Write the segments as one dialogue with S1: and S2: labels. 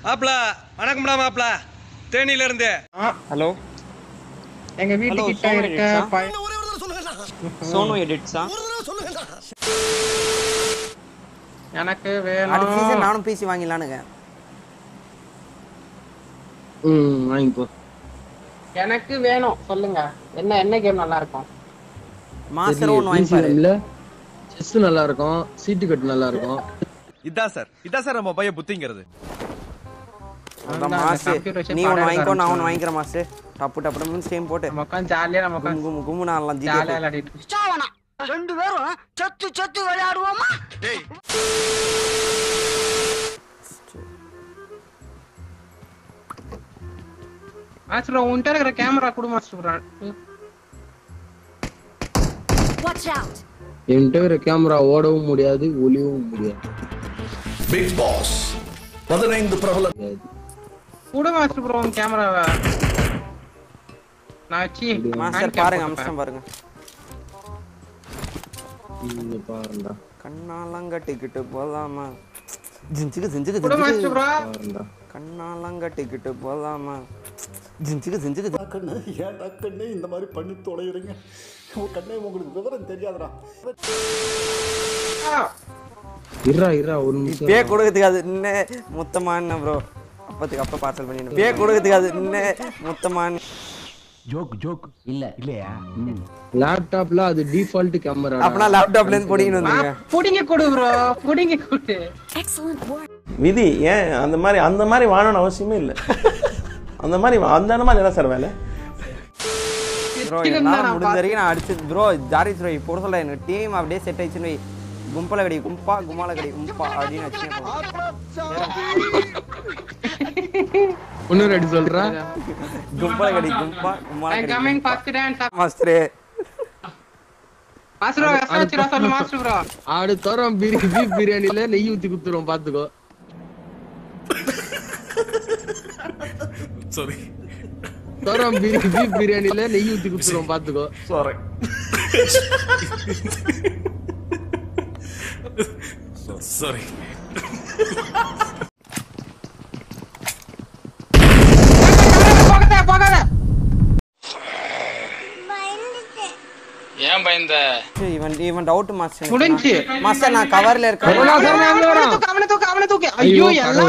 S1: மாப்ள வணக்கம்டா மாப்ள தேனியில இருந்து
S2: ஹலோ
S3: எங்க வீட்டு
S2: Hello,
S3: கிட்ட
S2: Sonu
S3: இருக்க
S2: edits-ஆ?
S3: பை-
S2: சோனு எடிட்ஸா
S3: எனக்கு
S4: அடுத்த சீசன்
S3: வேணும்
S4: நானும் பிசி வாங்கிடலானுங்க
S5: ம் வாங்கிப்போ
S3: எனக்கு வேணும் சொல்லுங்க என்ன என்ன கேம் நல்லா இருக்கும்
S4: மாஸ்டர் ஒன்று வாங்கிப்பாரு
S5: இல்ல செஸ் நல்லா இருக்கும் சீட்டு கட்டு நல்லா இருக்கும்
S1: இதான் சார் இதான் சார் நம்ம பையன் புத்திங்கிறது
S4: அதான்
S3: அந்த
S4: மாஸ்டர்
S3: computer வச்சு
S4: நீ ஒன்று
S3: பாடம்
S4: வாங்கிக்கோ நான்
S3: எடுக்க
S4: ஒன்று வாங்கிக்கிறேன் மாஸ்டர் டப்பு டப்பு டப்புன்னு ஸ்டேம் போட்டு
S3: நம்ம உட்காந்து ஜாலியா நம்ம
S4: கும்மு
S3: உட்காந்து
S4: கும்மு கும்மு நான்
S3: ஜாலியா
S4: ஜிடிஏ
S3: விளையாடிட்டு
S6: ரெண்டு பேரும் சத்து சத்து விளையாடுவோமா
S3: மாஸ்டர் உன்கிட்ட இருக்கிற கேமரா கொடு மாஸ்டர்
S6: வாட்ச் அவுட்
S5: என்கிட்ட இருக்கிற கேமரா ஓடவும் முடியாது ஒளியவும் முடியாது
S7: பிக் பாஸ் பதினைந்து பிரபல
S3: கொடு மாஸ்டர் ப்ரோ உன் கேமராவை நான் வச்சு
S4: மாஸ்டர்
S3: hand cam
S4: பாருங்க
S3: போட்டுப்பேன்.
S4: அம்சம் பாருங்க
S5: இங்க பாருடா
S4: கண்ணாலாம் கட்டிக்கிட்டு போலாமா ஜிஞ்சுக்கு ஜிஞ்சுக்கு
S3: கொடு மாஸ்டர்
S4: ஜிஞ்சுக்கு
S3: ப்ரோ
S5: பாருடா
S4: கண்ணாலாம் கட்டிக்கிட்டு போலாமா ஜிஞ்சுக்கு ஜிஞ்சுக்கு
S7: கண்ணு ஏன்டா கண்ணு இந்த மாதிரி பண்ணி தொலைகிறீங்க உன் கண்ணே உங்களுக்கு விவரம் தெரியாதுடா
S5: இருடா இருடா ஒரு நிமிஷம்
S4: பே கொடுக்கறதுக்கு அது இன்னும் மொத்தமான ப்ரோ அப்பத்துக்கு அப்ப பார்சல் பண்ணிடணும் பே கொடுக்கறதுக்கு அது இன்னும் மொத்தமான
S5: லேப்டாப்ல அது டிஃபால்ட் கேமரா
S4: அப்பனா லேப்டாப்ல இருந்து பொடிக்கணும் வந்துருங்க
S3: புடிங்க கொடு ப்ரோ புடிங்க கொடு
S6: எக்ஸலன்ட் ஒர்க்
S8: விதி ஏன் அந்த மாதிரி அந்த மாதிரி வாழணும்னு அவசியமே இல்லை அந்த மாதிரி வா- அந்த மாதிரி என்ன சார் வேலை
S4: ப்ரோ என்னால முடிஞ்ச வரைக்கும் நான் அடிச்சு ப்ரோ ஜாரிஸ் ப்ரோ இப்போ சொல்ல எனக்கு டீம் அப்படியே செட் ஆயிடுச்சுன்னு வை. கும்பல கடி கும்பா கும்மால கடி கும்பா அப்படின்னு வச்சு
S5: இன்னொரு அடி சொல்றா
S4: கும்பல கடி கும்பா கும்மால
S3: ஐ
S4: கடி
S3: கமிங் ஃபர்ஸ்ட் டான்ஸ்
S4: மாஸ்டரே
S3: மாஸ்டர் ப்ரோ எஸ் வச்சுரா சொல்லு மாஸ்டர் ப்ரோ
S5: ஆடு தரம் பிரி பீஃப் பிரியாணில நெய் ஊத்தி குத்துறோம் பாத்துக்கோ
S7: சாரி
S5: தரம் பிரி பீஃப் பிரியாணில நெய் ஊத்தி குத்துறோம் பாத்துக்கோ
S8: சாரி
S7: சாரி
S3: போகாத போகாத
S2: ஏன் பயந்த
S4: சரி, இவன் இவன் டவுட் மாஸ்டர்
S3: முடிஞ்சு
S4: மாஸ்டர் நான் கவர்ல இருக்கேன்
S3: அவனை தூக்கு அவனை தூக்கு அவனை தூக்கு ஐயோ எல்லாம்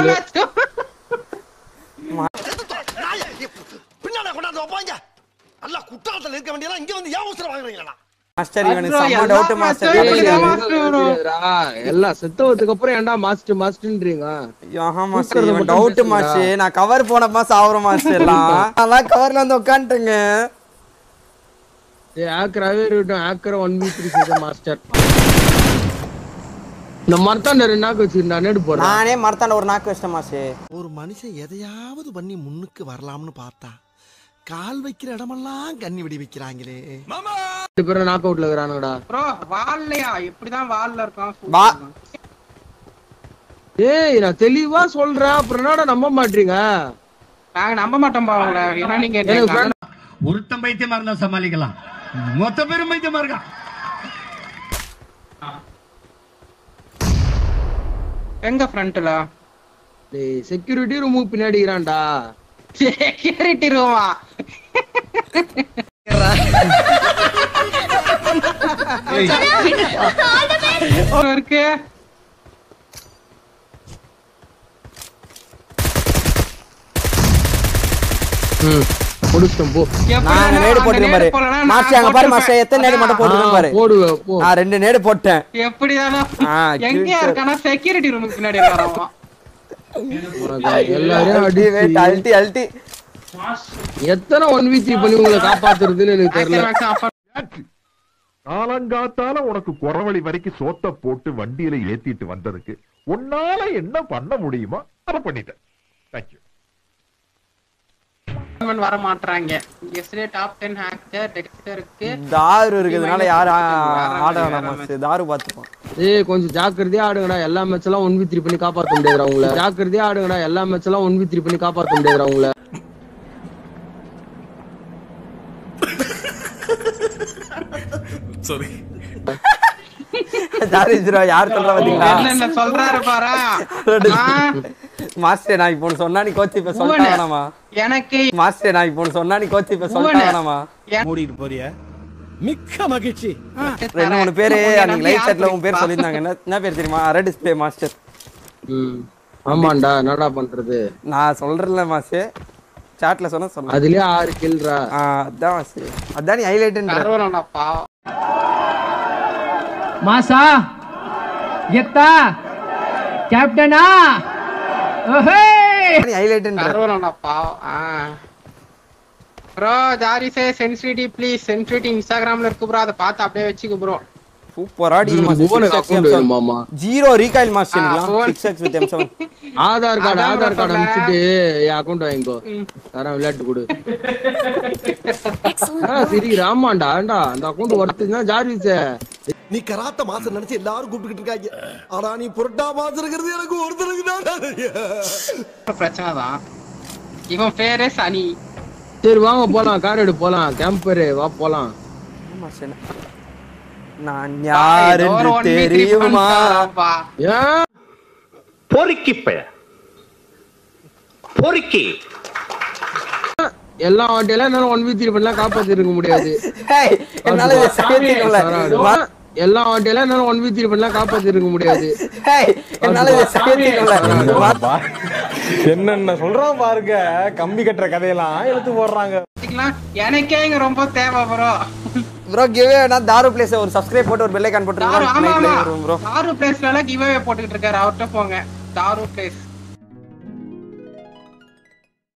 S7: பின்னாடி கொண்டாந்து வைப்பாங்க நல்லா குற்றாலத்தில் இருக்க வேண்டியதெல்லாம் இங்க வந்து ஏன் அவசரம் வாங்குறீங்களா
S4: மாஸ்டர் இவனுக்கு
S3: Bro,
S4: செம்ம
S3: எல்லா
S4: டவுட்
S3: master
S4: மாஸ்டர்
S3: இப்படி தான்
S4: ஏய்,
S3: master வரும்.
S5: தெரியாதுடா. எல்லாம் செத்தவத்துக்கு அப்புறம் ஏன்டா மாஸ்டர் மாஸ்டர்ன்றீங்க
S4: ஆஹா மாஸ்டர்
S5: தூக்குறது
S4: இவன்
S5: மட்டும்
S4: டவுட்
S5: பேசுங்கடா.
S4: மாஸ்டர் நான் கவர் போனப்பா சாவுற மாஸ்டர் எல்லாம் அதான் கவர்ல வந்து உட்காந்துட்டுங்க
S5: ஏய் ஆக்கராவே இருக்கட்டும் ஆக்கரை one week three season master இந்த மரத்தாண்ட ரெண்டு நாக்கு வச்சிருந்தா நேடு போடுறேன்
S4: நானே மரத்தாண்ட ஒரு நாக்கு வச்சிட்டேன் மாஸ்டர்
S9: ஒரு மனுஷன் எதையாவது பண்ணி முன்னுக்கு வரலாம்னு பார்த்தா கால் வைக்கிற இடமெல்லாம் கண்ணி வெடி வைக்கிறாங்களே
S5: ரெண்டு பேரும் நாக் அவுட்ல இருக்கிறானுங்கடா
S3: ப்ரோ வால்லையா இப்படிதான் வால்ல இருக்கும்
S4: வா.
S5: ஏய் நான் தெளிவா சொல்றேன் அப்புறம் என்னடா நம்ப மாட்டீங்க
S3: நாங்க நம்ப மாட்டோம் பா உங்களை ஏன்னா நீங்க
S5: எனக்கு
S3: என்ன-
S5: friend-
S10: ஒருத்தன் பைத்தியமா இருந்தா சமாளிக்கலாம் மொத்த பேரும் பைத்தியமா இருக்கான்
S3: எங்க ஃப்ரண்ட்ல
S5: டேய் செக்யூரிட்டி ரூமுக்கு பின்னாடி இருக்கிறான்டா
S3: செக்யூரிட்டி ரூமா இருக்கு
S5: ம் முடிச்சிட்டோம் போ
S4: நான் அங்க நேடு போட்டுருக்கேன் பாரு மாஸ்டர் அங்க பாரு மாஸ்டர் எத்தனை நேடு மட்டும் போட்டுருக்கேன் பாரு
S5: ஆ, போடுவேன் போ
S4: நான் ரெண்டு நேடு போட்டேன்
S3: எப்படிதானோ
S4: ஆ,
S3: எங்கேயா
S4: கிழிச்சு.
S3: இருக்கானா செக்யூரிட்டி ரூமுக்கு பின்னாடி இருக்காராமா
S5: உனக்கு எல்லாரையும்
S4: அல்டி
S5: அடிச்சு
S4: அல்டி அல்டி
S5: எத்தனை ஒன் வீக் பண்ணி உங்களை காப்பாத்துறதுன்னு எனக்கு தெரியல
S10: காலங்காத்தால உனக்கு குறவழி வரைக்கும் சோத்த போட்டு வண்டியில ஏத்திட்டு வந்ததுக்கு உன்னால என்ன பண்ண முடியுமோ அதை பண்ணிட்டேன் தேங்க்யூ
S3: வர மாட்டாங்க எஸ்டே டாப் 10 ஹேக்கர் டெக்ஸ்டருக்கு
S4: தாரு இருக்கிறதுனால யாரும் ஆ- ஆட வேணாம் மாஸ்டர் தாரு பார்த்துப்போம்
S5: ஏய் கொஞ்சம் ஜாக்கிரதையா ஆடுங்கடா எல்லா மேட்ச் எல்லாம் ஒன் வி த்ரீ பண்ணி காப்பாத்த முடியாதுடா உங்களை ஜாக்கிரதையா ஆடுங்கடா எல்லா மேட்ச் எல்லாம் ஒன் வி த்ரீ பண்ணி காப்பாத்த முடியாதுடா உங்களை
S7: சாரி
S4: தாரிஜ்ரா யார் சொல்றா பாத்தீங்களா
S3: என்ன சொல்றாரு பாரா
S4: மாஸ்டர் நான் இப்போ ஒண்ணு சொன்னா நீ கோச்சு இப்ப சொல்லிட்டா
S3: பூவனே.
S4: வேணாமா
S3: எனக்கு
S4: மாஸ்டர் நான் இப்போ ஒண்ணு சொன்னா நீ கோச்சு இப்ப சொல்லிட்டா
S3: பூவனே.
S4: வேணாமா
S9: மூடிட்டு போறிய மிக்க மகிழ்ச்சி
S4: ரெண்டு மூணு பேரு
S3: உன்னை
S4: அன்னைக்கு
S3: நம்பி
S4: லைவ்
S3: யார்
S4: சாட்ல உன் பேர்
S3: பிடிப்பா?
S4: சொல்லியிருந்தாங்க என்ன என்ன பேர் தெரியுமா அரை டிஸ்பிளே மாஸ்டர்
S5: ம். ஆமாண்டா என்னடா பண்றது
S4: நான் சொல்றேன்ல மாஸ்டர் சாட்ல சொன்னா சொல்ல
S5: அதுலயே ஆறு கில்றா
S4: அதான் மாஸ்டர் அதான் நீ ஹைலைட்ன்ற
S3: சரவணா பாவம்
S2: மாசா கெத்தா கேப்டனா ஓஹே
S4: நீ ஹைலைட்ன்ற
S3: சரவணா பாவம் ஆ ப்ரோ ஜாரிசே சென்சிட்டி ப்ளீஸ் சென்சிட்டி இன்ஸ்டாகிராம்ல இருக்கு ப்ரோ அதை பார்த்து அப்படியே வச்சுக்க ப்ரோ
S4: சூப்பரா டீல்
S5: புவனுக்கு அக்கௌண்ட்
S4: மாஸ்டர்
S5: வேணுமாமா
S4: ஜீரோ ரீகாயில் மாஸ்டர்
S3: ஆ, புவன்.
S4: Six X with M seven
S5: Aadhaar card
S3: அதான்
S5: ஆதார் கார்டு
S3: சொல்றேன்.
S5: அனுப்பிச்சிட்டு என் அக்கௌண்ட் வாங்கிக்கோ தரேன் விளையாட்டு கொடு
S6: Excellent
S5: ஆ, சரி ஆமாண்டா ஏன்டா அந்த அக்கௌண்ட் ஒருத்தர் தான் ஜார்விஸ்
S9: நீ கராத்த மாசம் நினைச்சு எல்லாரும் கூப்பிட்டுக்கிட்டு இருக்காங்க ஆனா நீ புரட்டா மாசம் இருக்கிறது எனக்கு ஒருத்தருக்கு தான் தெரியும்.
S3: பிரச்சனை தான் இவன் பேரே சனி
S5: சரி வாங்க போலாம் கார் எடு போலாம் கேம்பரு வா போலாம்
S4: நான்
S3: ஏதோ ஒரு
S4: யாருன்னு
S3: 1v3
S4: தெரியுமா
S3: பண்றாப்பா.
S5: ஏன்
S10: பொறுக்கி பய பொறுக்கி
S5: எல்லா வாட்டியெல்லாம் என்னால ஒன் வி த்ரீ பண்ணலாம் காப்பாத்தி இருக்க முடியாது
S4: ஹேய், என்னால இதை செய்ய தெரியல. மா-
S5: எல்லா வாட்டியெல்லாம் என்னால ஒன் வி த்ரீ பண்ணலாம் காப்பாத்தி இருக்க முடியாது
S4: ஹேய், என்னால இதை செய்ய தெரியல. மா-
S1: என்னென்ன சொல்றான் பாருங்க கம்பி கட்டுற கதையெல்லாம் எடுத்து போடுறாங்க
S3: பாத்தீங்களா? எனக்கே இங்க ரொம்ப தேவை ப்ரோ
S4: ப்ரோ கிவே வேணா தாரு பிளேஸ் ஒரு சப்ஸ்கிரைப் போட்டு ஒரு பெல் ஐகான்
S3: தாரு ஆமா ஆமா
S4: போட்டு ப்ரோ
S3: தாரு பிளேஸ்ல எல்லாம் கிவ்அவே போட்டுக்கிட்டு இருக்காரு அவர்கிட்ட போங்க தாரு பிளேஸ்